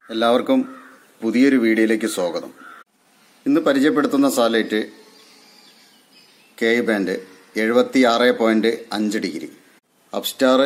എല്ലാവർക്കും പുതിയൊരു വീഡിയോയിലേക്ക് സ്വാഗതം ഇന്ന് പരിചയപ്പെടുത്തുന്ന സാലൈറ്റ് കെ ബാൻഡ് എഴുപത്തി ആറ് പോയിന്റ് അഞ്ച് ഡിഗ്രി അപ്സ്റ്റാർ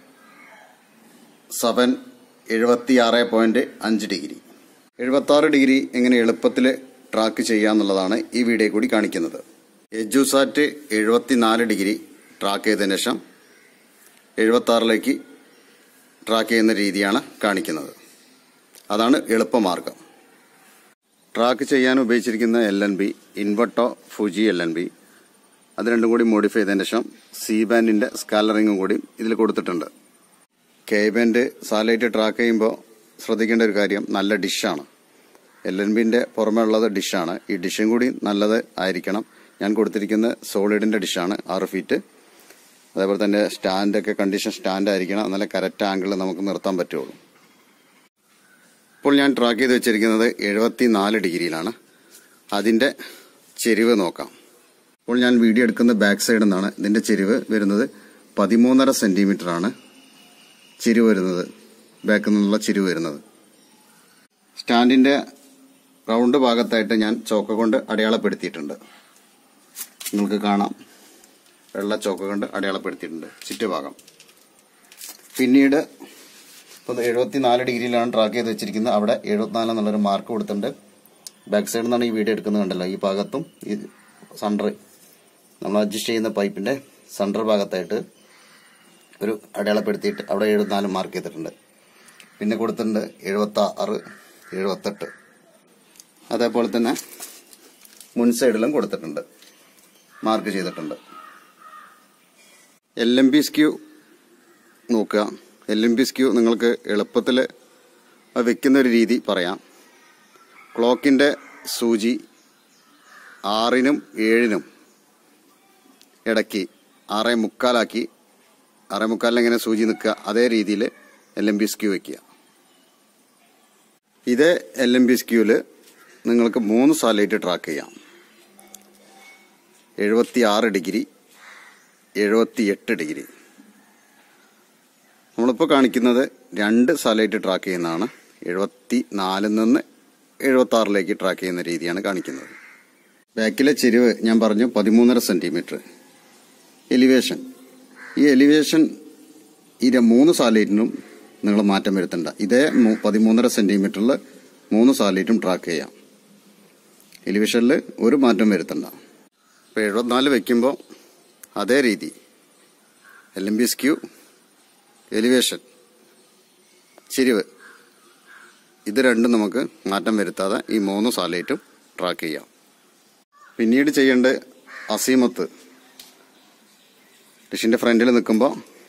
സെവൻ എഴുപത്തി ആറ് പോയിന്റ് അഞ്ച് ഡിഗ്രി എഴുപത്തി ആറ് ഡിഗ്രി എങ്ങനെ എളുപ്പത്തിൽ ട്രാക്ക് ചെയ്യാന്നുള്ളതാണ് ഈ വീഡിയോ കൂടി കാണിക്കുന്നത് എജുസാറ്റ് എഴുപത്തിനാല് ഡിഗ്രി ട്രാക്ക് ചെയ്തതിനു ശേഷം എഴുപത്തി ആറിലേക്ക് ട്രാക്ക് ചെയ്യുന്ന രീതിയാണ് കാണിക്കുന്നത് അതാണ് എളുപ്പമാർഗം ട്രാക്ക് ചെയ്യാൻ ഉപയോഗിച്ചിരിക്കുന്ന L N B Inverto Fuji L N B അത് രണ്ടും കൂടി മോഡിഫൈ ചെയ്തതിന് ശേഷം സി ബാൻഡിന്റെ സ്കാലറിങ്ങും കൂടി ഇതിൽ കൊടുത്തിട്ടുണ്ട് കെ ബാൻഡ് സാലൈറ്റ് ട്രാക്ക് ചെയ്യുമ്പോൾ ശ്രദ്ധിക്കേണ്ട ഒരു കാര്യം നല്ല ഡിഷാണ് എൽ എൻ ബിന്റെ പുറമെ ഉള്ളത് ഡിഷാണ് ഈ ഡിഷും കൂടി നല്ലത് ആയിരിക്കണം ഞാൻ കൊടുത്തിരിക്കുന്നത് സോളിഡിന്റെ ഡിഷാണ് ആറ് ഫീറ്റ് അതേപോലെ തന്നെ സ്റ്റാൻഡൊക്കെ കണ്ടീഷൻ സ്റ്റാൻഡ് ആയിരിക്കണം എന്നാലേ കറക്റ്റ് ആംഗിളിൽ നമുക്ക് നിർത്താൻ പറ്റുള്ളൂ ഇപ്പോൾ ഞാൻ ട്രാക്ക് ചെയ്ത് വെച്ചിരിക്കുന്നത് എഴുപത്തി നാല് ഡിഗ്രിയിലാണ് അതിന്റെ ചെരിവ് നോക്കാം ഇപ്പോൾ ഞാൻ വീഡിയോ എടുക്കുന്ന ബാക്ക് സൈഡിൽ നിന്നാണ് ഇതിന്റെ ചെരിവ് വരുന്നത് പതിമൂന്നര സെന്റിമീറ്റർ ആണ് ചെരിവ് വരുന്നത് ബാക്കിൽ നിന്നുള്ള ചെരിവ് വരുന്നത് സ്റ്റാൻഡിന്റെ റൗണ്ട് ഭാഗത്തായിട്ട് ഞാൻ ചോക്ക കൊണ്ട് അടയാളപ്പെടുത്തിയിട്ടുണ്ട് നിങ്ങൾക്ക് കാണാം വെള്ള ചോക്ക കൊണ്ട് അടയാളപ്പെടുത്തിയിട്ടുണ്ട് ചുറ്റുഭാഗം പിന്നീട് ഇപ്പോൾ എഴുപത്തിനാല് ഡിഗ്രിയിലാണ് ട്രാക്ക് ചെയ്ത് വെച്ചിരിക്കുന്നത് അവിടെ എഴുപത്തിനാല് എന്നുള്ളൊരു മാർക്ക് കൊടുത്തിട്ടുണ്ട് ബാക്ക് സൈഡിൽ നിന്നാണ് ഈ വീഡിയോ എടുക്കുന്നത് കണ്ടല്ലോ ഈ ഭാഗത്തും ഈ സണ്ടർ നമ്മൾ അഡ്ജസ്റ്റ് ചെയ്യുന്ന പൈപ്പിന്റെ സണ്ടർ ഭാഗത്തായിട്ട് ഒരു അടയാളപ്പെടുത്തിയിട്ട് അവിടെ എഴുപത്തിനാല് മാർക്ക് ചെയ്തിട്ടുണ്ട് പിന്നെ കൊടുത്തിട്ടുണ്ട് എഴുപത്തി ആറ് എഴുപത്തെട്ട് അതേപോലെ തന്നെ മുൻ സൈഡിലും കൊടുത്തിട്ടുണ്ട് മാർക്ക് ചെയ്തിട്ടുണ്ട് എൽ എം ബി സ്ക്യൂ നോക്കുക എൽ എം ബി സ്ക്യൂ നിങ്ങൾക്ക് എളുപ്പത്തിൽ വെക്കുന്ന ഒരു രീതി പറയാം ക്ലോക്കിൻ്റെ സൂചി ആറിനും ഏഴിനും ഇടയ്ക്ക് ആറേ മുക്കാലാക്കി ആറേ മുക്കാലിന് എങ്ങനെ സൂചി നിൽക്കുക അതേ രീതിയിൽ എൽ എം ബി സ്ക്യൂ വയ്ക്കുക ഇതേ എൽ എം ബി സ്ക്യൂവിൽ നിങ്ങൾക്ക് മൂന്ന് സാലൈറ്റ് ട്രാക്ക് ചെയ്യാം എഴുപത്തി ആറ് ഡിഗ്രി എഴുപത്തിയെട്ട് ഡിഗ്രി നമ്മളിപ്പോൾ കാണിക്കുന്നത് രണ്ട് സാലൈറ്റ് ട്രാക്ക് ചെയ്യുന്നതാണ് എഴുപത്തി നാലിൽ നിന്ന് എഴുപത്തി ആറിലേക്ക് ട്രാക്ക് ചെയ്യുന്ന രീതിയാണ് കാണിക്കുന്നത് ബാക്കിലെ ചെരിവ് ഞാൻ പറഞ്ഞു പതിമൂന്നര സെന്റിമീറ്റർ എലിവേഷൻ ഈ എലിവേഷൻ ഈ ര- മൂന്ന് സാലൈറ്റിനും നിങ്ങൾ മാറ്റം വരുത്തണ്ട ഇതേ മൂ- പതിമൂന്നര സെന്റിമീറ്ററിൽ മൂന്ന് സാലൈറ്റും ട്രാക്ക് ചെയ്യാം എലിവേഷനിൽ ഒരു മാറ്റം വരുത്തണ്ട ഇപ്പോൾ എഴുപത്തിനാല് വെക്കുമ്പോൾ അതേ രീതി L M B skew elevation ചെരിവ് ഇത് രണ്ടും നമുക്ക് മാറ്റം വരുത്താതെ ഈ മൂന്ന് സാലൈറ്റും ട്രാക്ക് ചെയ്യാം പിന്നീട് ചെയ്യേണ്ട അസീമത്ത് ഡിഷിന്റെ ഫ്രണ്ടിൽ നിൽക്കുമ്പോൾ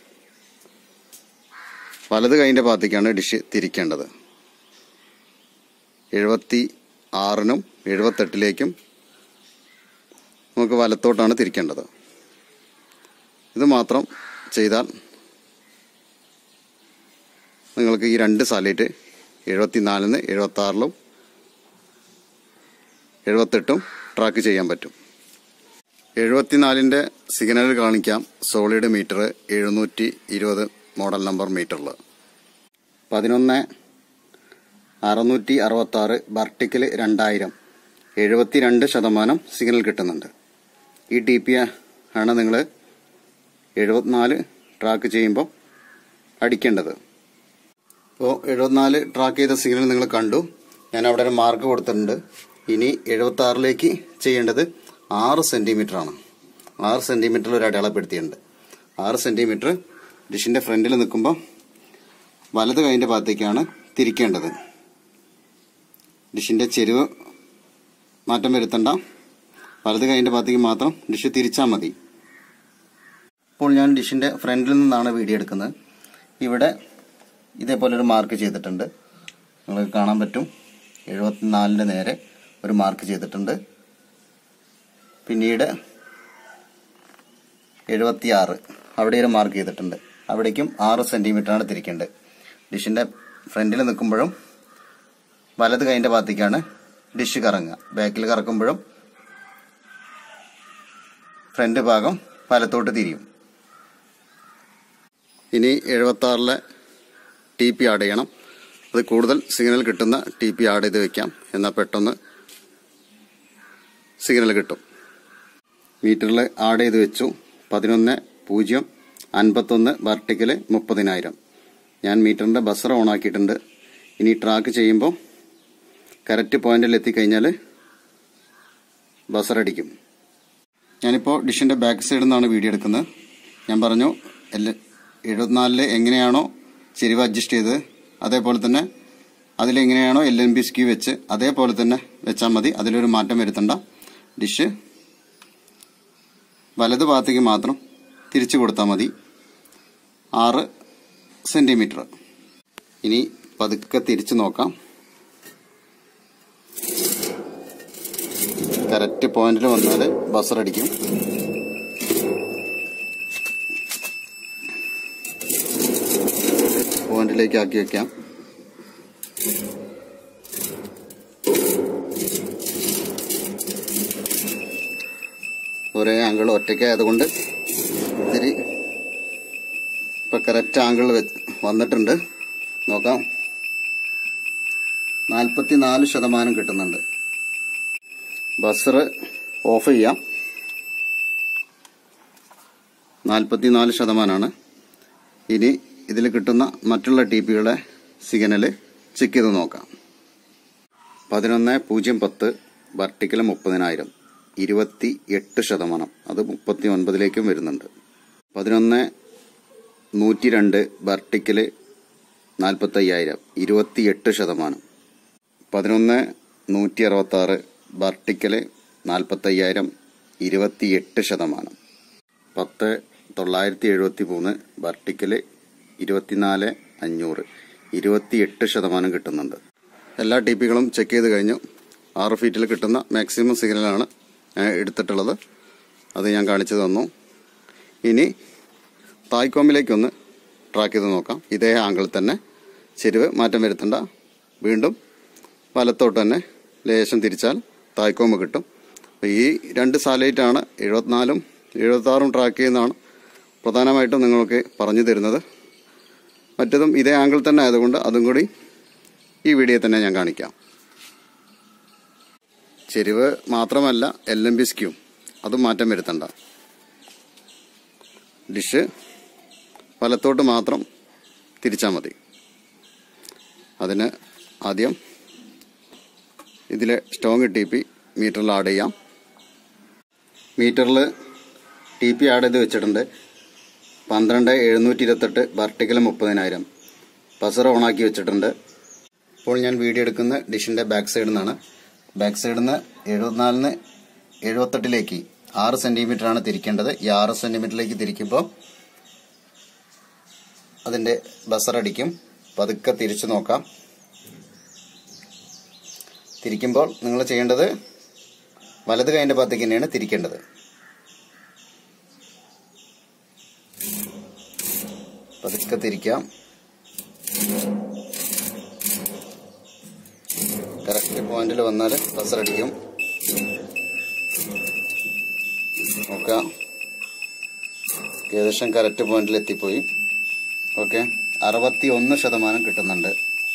വലത് കൈൻ്റെ ഭാഗത്തേക്കാണ് ഡിഷ് തിരിക്കേണ്ടത് എഴുപത്തി ആറിനും എഴുപത്തെട്ടിലേക്കും നമുക്ക് വലത്തോട്ടാണ് തിരിക്കേണ്ടത് ഇത് മാത്രം ചെയ്താൽ നിങ്ങൾക്ക് ഈ രണ്ട് സാലൈറ്റ് എഴുപത്തിനാലിന് എഴുപത്തി ആറിലും എഴുപത്തെട്ടും ട്രാക്ക് ചെയ്യാൻ പറ്റും എഴുപത്തിനാലിൻ്റെ സിഗ്നൽ കാണിക്കാം സോളിഡ് മീറ്റർ എഴുന്നൂറ്റി ഇരുപത് മോഡൽ നമ്പർ മീറ്ററിൽ പതിനൊന്ന് അറുന്നൂറ്റി അറുപത്തി ആറ് വർട്ടിക്കൽ രണ്ടായിരം എഴുപത്തിരണ്ട് ശതമാനം സിഗ്നൽ കിട്ടുന്നുണ്ട് ഈ ടി പി ആണ് നിങ്ങൾ എഴുപത്തിനാല് ട്രാക്ക് ചെയ്യുമ്പോൾ അടിക്കേണ്ടത് ഇപ്പോൾ എഴുപത്തിനാല് ട്രാക്ക് ചെയ്ത സിഗ്നൽ നിങ്ങൾ കണ്ടു ഞാൻ അവിടെ ഒരു മാർക്ക് കൊടുത്തിട്ടുണ്ട് ഇനി എഴുപത്തി ആറിലേക്ക് ചെയ്യേണ്ടത് ആറ് സെന്റിമീറ്റർ ആണ് ആറ് സെന്റിമീറ്ററിൽ ഒരു അടയാളപ്പെടുത്തിയിട്ടുണ്ട് ആറ് സെന്റിമീറ്റർ ഡിഷിന്റെ ഫ്രണ്ടിൽ നിൽക്കുമ്പോൾ വലത് കൈൻ്റെ ഭാഗത്തേക്കാണ് തിരിക്കേണ്ടത് ഡിഷിന്റെ ചെരുവ് മാറ്റം വരുത്തണ്ട വലത് കൈൻ്റെ ഭാഗത്തേക്ക് മാത്രം ഡിഷ് തിരിച്ചാൽ മതി ഇപ്പോൾ ഞാൻ ഡിഷിന്റെ ഫ്രണ്ടിൽ നിന്നാണ് വീഡിയോ എടുക്കുന്നത് ഇവിടെ ഇതേപോലെ ഒരു മാർക്ക് ചെയ്തിട്ടുണ്ട് നിങ്ങൾക്ക് കാണാൻ പറ്റും എഴുപത്തിനാലിൻ്റെ നേരെ ഒരു മാർക്ക് ചെയ്തിട്ടുണ്ട് പിന്നീട് എഴുപത്തിയാറ് അവിടെ ഒരു മാർക്ക് ചെയ്തിട്ടുണ്ട് അവിടേക്കും ആറ് സെന്റിമീറ്റർ ആണ് തിരിക്കേണ്ടത് ഡിഷിന്റെ ഫ്രണ്ടിൽ നിൽക്കുമ്പോഴും വലത് കൈൻ്റെ ഭാഗത്തേക്കാണ് ഡിഷ് കറങ്ങുക ബാക്കിൽ കറക്കുമ്പോഴും ഫ്രണ്ട് ഭാഗം വലത്തോട്ട് തിരിയും ഇനി എഴുപത്തി ആറിലെ ടി പി ആഡ് ചെയ്യണം അത് കൂടുതൽ സിഗ്നൽ കിട്ടുന്ന ടി പി ആഡ് ചെയ്ത് വെക്കാം എന്നാൽ പെട്ടെന്ന് സിഗ്നൽ കിട്ടും മീറ്ററിൽ ആഡ് ചെയ്ത് വെച്ചു പതിനൊന്ന് പൂജ്യം അൻപത്തൊന്ന് വെർട്ടിക്കല് മുപ്പതിനായിരം ഞാൻ മീറ്ററിൻ്റെ ബസർ ഓൺ ആക്കിയിട്ടുണ്ട് ഇനി ട്രാക്ക് ചെയ്യുമ്പോൾ കറക്റ്റ് പോയിന്റിൽ എത്തിക്കഴിഞ്ഞാൽ ബസർ അടിക്കും ഞാനിപ്പോൾ ഡിഷിൻ്റെ ബാക്ക് സൈഡിൽ നിന്നാണ് വീഡിയോ എടുക്കുന്നത് ഞാൻ പറഞ്ഞു എൽ എഴുപത്തിനാലില് എങ്ങനെയാണോ ചെരിവ് അഡ്ജസ്റ്റ് ചെയ്തത് അതേപോലെ തന്നെ അതിലെങ്ങനെയാണോ എൽ എൻ ബി സ്ക്യൂ വെച്ച് അതേപോലെ തന്നെ വെച്ചാൽ മതി അതിലൊരു മാറ്റം വരുത്തണ്ട ഡിഷ് വലത് ഭാഗത്തേക്ക് മാത്രം തിരിച്ചു കൊടുത്താൽ മതി ആറ് സെൻറ്റിമീറ്റർ ഇനി പതുക്കെ തിരിച്ചു നോക്കാം കറക്റ്റ് പോയിന്റിൽ വന്നാൽ ബസർ അടിക്കും പോയിന്റിലേക്ക് ആക്കി വെക്കാം ഒരേ ആംഗിൾ ഒറ്റയ്ക്കായതുകൊണ്ട് ഇത്തിരി ഇപ്പൊ കറക്റ്റ് ആംഗിൾ വന്നിട്ടുണ്ട് നോക്കാം നാൽപ്പത്തി നാല് ശതമാനം കിട്ടുന്നുണ്ട് ബസർ ഓഫ് ചെയ്യാം നാൽപ്പത്തിനാല് ശതമാനമാണ് ഇനി ഇതിൽ കിട്ടുന്ന മറ്റുള്ള ടി പികളെ സിഗ്നൽ ചെക്ക് ചെയ്ത് നോക്കാം പതിനൊന്ന് പൂജ്യം പത്ത് വർട്ടിക്കൽ മുപ്പതിനായിരം ഇരുപത്തി എട്ട് ശതമാനം അത് മുപ്പത്തി ഒൻപതിലേക്കും വരുന്നുണ്ട് പതിനൊന്ന് നൂറ്റി രണ്ട് വർട്ടിക്കല് നാൽപ്പത്തയ്യായിരം ഇരുപത്തി എട്ട് ശതമാനം പതിനൊന്ന് നൂറ്റി അറുപത്തി ആറ് വർട്ടിക്കല് നാൽപ്പത്തയ്യായിരം ഇരുപത്തിയെട്ട് ശതമാനം പത്ത് തൊള്ളായിരത്തി എഴുപത്തി മൂന്ന് വർട്ടിക്കല് ഇരുപത്തിനാല് അഞ്ഞൂറ് ഇരുപത്തിയെട്ട് ശതമാനം കിട്ടുന്നുണ്ട് എല്ലാ ടി പികളും ചെക്ക് ചെയ്ത് കഴിഞ്ഞു ആറ് ഫീറ്റിൽ കിട്ടുന്ന മാക്സിമം സിഗ്നലാണ് ഞാൻ എടുത്തിട്ടുള്ളത് അത് ഞാൻ കാണിച്ചു തന്നു ഇനി തായ്ക്കോമിലേക്കൊന്ന് ട്രാക്ക് ചെയ്ത് നോക്കാം ഇതേ ആംഗിൾ തന്നെ ചെരുവ് മാറ്റം വരുത്തണ്ട വീണ്ടും വലത്തോട്ട് തന്നെ ലേശം തിരിച്ചാൽ തായ്ക്കോമ്പ് കിട്ടും അപ്പോൾ ഈ രണ്ട് സാറ്റലൈറ്റാണ് എഴുപത്തിനാലും എഴുപത്താറും ട്രാക്ക് ചെയ്യുന്നതാണ് പ്രധാനമായിട്ടും നിങ്ങൾക്ക് പറഞ്ഞു തരുന്നത് മറ്റതും ഇതേ ആംഗിൾ തന്നെ ആയതുകൊണ്ട് അതും കൂടി ഈ വീഡിയോ തന്നെ ഞാൻ കാണിക്കാം ചെരിവ് മാത്രമല്ല എൽ എം ബി സ്ക്യൂ അതും മാറ്റം വരുത്തണ്ട ഡിഷ് വലത്തോട്ട് മാത്രം തിരിച്ചാൽ മതി അതിന് ആദ്യം ഇതിലെ സ്റ്റോങ് ടി പി മീറ്ററിൽ ആഡ് ചെയ്യാം മീറ്ററിൽ ടി പി ആഡ് ചെയ്ത് വെച്ചിട്ടുണ്ട് പന്ത്രണ്ട് എഴുന്നൂറ്റി ഇരുപത്തെട്ട് വർട്ടിക്കൽ മുപ്പതിനായിരം ബസർ ഓണാക്കി വെച്ചിട്ടുണ്ട് ഇപ്പോൾ ഞാൻ വീഡിയോ എടുക്കുന്ന ഡിഷിൻ്റെ ബാക്ക് സൈഡിൽ നിന്നാണ് ബാക്ക് സൈഡിൽ നിന്ന് എഴുപത്തിനാലിന് എഴുപത്തെട്ടിലേക്ക് ആറ് സെൻറ്റിമീറ്റർ ആണ് തിരിക്കേണ്ടത് ഈ ആറ് സെൻറ്റിമീറ്ററിലേക്ക് തിരിക്കുമ്പോൾ അതിൻ്റെ ബസർ അടിക്കും പതുക്കെ തിരിച്ചു നോക്കാം തിരിക്കുമ്പോൾ നിങ്ങൾ ചെയ്യേണ്ടത് വലത് കൈൻ്റെ ഭാഗത്തേക്ക് തന്നെയാണ് തിരിക്കേണ്ടത് പതുക്കെ തിരിക്കാം കറക്റ്റ് പോയിന്റിൽ വന്നാൽ ബസർ അടിക്കും നോക്കാം ഏകദേശം കറക്റ്റ് പോയിന്റിൽ എത്തിപ്പോയി ഓക്കെ അറുപത്തി ഒന്ന് ശതമാനം കിട്ടുന്നുണ്ട്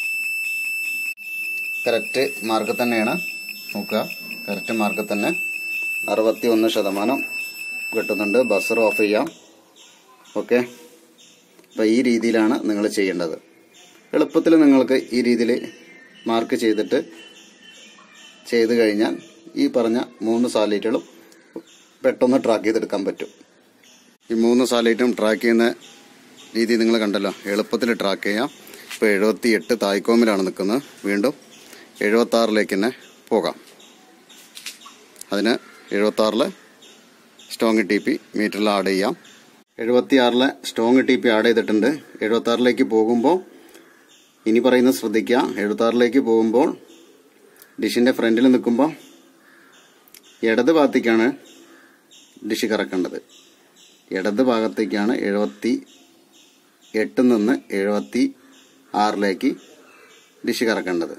കറക്റ്റ് മാർക്ക് തന്നെയാണ് നോക്കുക കറക്റ്റ് മാർക്ക് തന്നെ അറുപത്തി ഒന്ന് ശതമാനം കിട്ടുന്നുണ്ട് ബസർ ഓഫ് ചെയ്യാം ഓക്കെ അപ്പോൾ ഈ രീതിയിലാണ് നിങ്ങൾ ചെയ്യേണ്ടത് എളുപ്പത്തിൽ നിങ്ങൾക്ക് ഈ രീതിയിൽ മാർക്ക് ചെയ്തിട്ട് ചെയ്ത് കഴിഞ്ഞാൽ ഈ പറഞ്ഞ മൂന്ന് സാലൈറ്റുകളും പെട്ടെന്ന് ട്രാക്ക് ചെയ്തെടുക്കാൻ പറ്റും ഈ മൂന്ന് സാലൈറ്റും ട്രാക്ക് ചെയ്യുന്ന രീതി നിങ്ങൾ കണ്ടല്ലോ എളുപ്പത്തിൽ ട്രാക്ക് ചെയ്യാം ഇപ്പോൾ എഴുപത്തി എട്ട് തായ്ക്കോമിലാണ് നിൽക്കുന്നത് വീണ്ടും എഴുപത്തി ആറിലേക്ക് തന്നെ പോകാം അതിന് എഴുപത്തി ആറിൽ സ്റ്റോങ് ടി പി മീറ്ററിൽ ആഡ് ചെയ്യാം എഴുപത്തി ആറിലെ സ്റ്റോങ് ടി പി ആഡ് ചെയ്തിട്ടുണ്ട് എഴുപത്തി ആറിലേക്ക് പോകുമ്പോൾ ഇനി പറയുന്നത് ശ്രദ്ധിക്കുക എഴുപത്തി ആറിലേക്ക് പോകുമ്പോൾ ഡിഷിൻ്റെ ഫ്രണ്ടിൽ നിൽക്കുമ്പോൾ ഇടത് ഭാഗത്തേക്കാണ് ഡിഷ് കറക്കേണ്ടത് ഇടത് ഭാഗത്തേക്കാണ് എഴുപത്തി എട്ടിൽ നിന്ന് എഴുപത്തി ആറിലേക്ക് ഡിഷ് കറക്കേണ്ടത്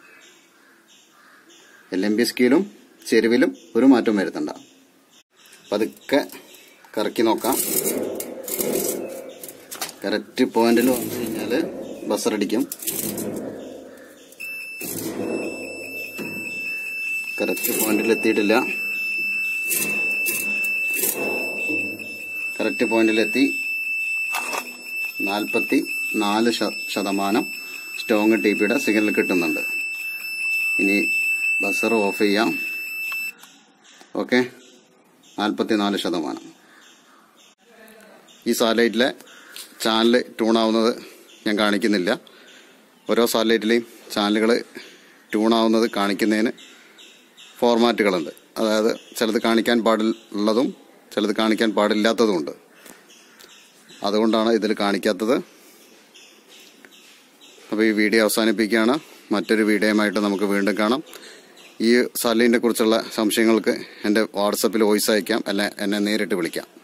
എൽ എം ബി സ്കീലും ചെരുവിലും ഒരു മാറ്റം വരുത്തണ്ട പതുക്കെ കറക്കി നോക്കാം കറക്റ്റ് പോയിന്റിൽ വന്നു കഴിഞ്ഞാൽ ബസറടിക്കും കറക്റ്റ് പോയിന്റിൽ എത്തിയിട്ടില്ല കറക്റ്റ് പോയിന്റിലെത്തി നാൽപ്പത്തി നാല് ശ- ശതമാനം സ്റ്റോങ് ടി പിയുടെ സിഗ്നൽ കിട്ടുന്നുണ്ട് ഇനി ബസർ ഓഫ് ചെയ്യാം ഓക്കെ നാൽപ്പത്തി നാല് ശതമാനം ഈ സാറ്റലൈറ്റിലെ ചാനൽ ട്യൂണാവുന്നത് ഞാൻ കാണിക്കുന്നില്ല ഓരോ സാറ്റലൈറ്റിലെയും ചാനലുകൾ ട്യൂണാവുന്നത് കാണിക്കുന്നതിന് ഫോർമാറ്റുകളുണ്ട് അതായത് ചിലത് കാണിക്കാൻ പാടുള്ളതും ചിലത് കാണിക്കാൻ പാടില്ലാത്തതുമുണ്ട് അതുകൊണ്ടാണ് ഇതിൽ കാണിക്കാത്തത് അപ്പോൾ ഈ വീഡിയോ അവസാനിപ്പിക്കുകയാണ് മറ്റൊരു വീഡിയോയുമായിട്ട് നമുക്ക് വീണ്ടും കാണാം ഈ സാലൈനെ കുറിച്ചുള്ള സംശയങ്ങൾക്ക് എൻ്റെ വാട്സപ്പിൽ വോയിസ് അയക്കാം അല്ലെ എന്നെ നേരിട്ട് വിളിക്കാം